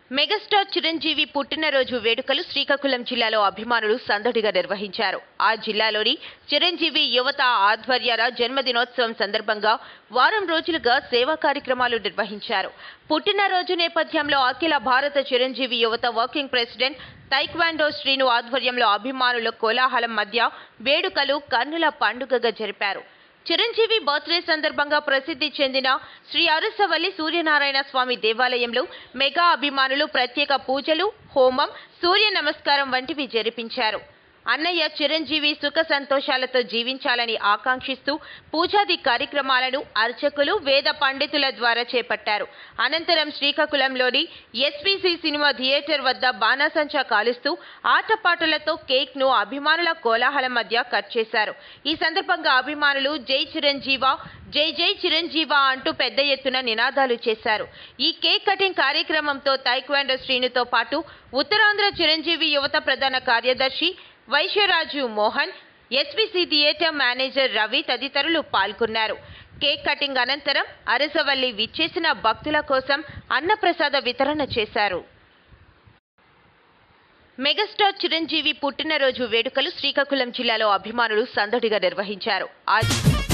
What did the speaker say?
megastar Chiranjeevi పుట్టినరోజు వేడుకలు శ్రీకాకుళం జిల్లాలో అభిమానులు సందడిగా నిర్వహించారు ఆ జిల్లాలోని చిరంజీవి యువత ఆధ్వర్యాల జన్మదినోత్సవం సందర్భంగా వారం రోజులుగా సేవా కార్యక్రమాలు నిర్వహించారు పుట్టినరోజు నేపథ్యంలో అఖిల భారత చిరంజీవి యువత వర్కింగ్ ప్రెసిడెంట్ తైక్వాండో శ్రీను ఆధ్వర్యంలో అభిమానుల కోలాహలం మధ్య వేడుకలు కన్నుల పండుగగా జరిపారు చిరంజీవి బర్త్డే సందర్భంగా ప్రసిద్ధి చెందిన శ్రీ అరసవల్లి సూర్యనారాయణ స్వామి దేవాలయంలో మెగా అభిమానులు ప్రత్యేక పూజలు హోమం సూర్య నమస్కారం వంటివి జరిపించారు అన్నయ్య చిరంజీవి సుఖ సంతోషాలతో జీవించాలని ఆకాంక్షిస్తూ పూజాది కార్యక్రమాలను అర్చకులు వేద పండితుల ద్వారా చేపట్టారు అనంతరం శ్రీకాకుళంలోని ఎస్పీసీ సినిమా థియేటర్ వద్ద బాణాసంచా కాలుస్తూ ఆటపాటలతో కేక్ ను అభిమానుల కోలాహలం మధ్య కట్ చేశారు ఈ సందర్భంగా అభిమానులు జై చిరంజీవ జై జై చిరంజీవ అంటూ పెద్ద ఎత్తున నినాదాలు చేశారు ఈ కేక్ కటింగ్ కార్యక్రమంతో తైక్వాండో శ్రీనుతో పాటు ఉత్తరాంధ్ర చిరంజీవి యువత ప్రధాన కార్యదర్శి Vaishyaraju Mohan SPC theatre manager Ravi తదితరులు పాల్గొన్నారు కేక్ కటింగ్ అనంతరం అరసవల్లి విచ్చేసిన భక్తుల కోసం అన్నప్రసాద వితరణ చేశారు మెగాస్టార్ చిరంజీవి పుట్టినరోజు వేడుకలు శ్రీకాకుళం జిల్లాలో అభిమానులు సందడిగా నిర్వహించారు ఆ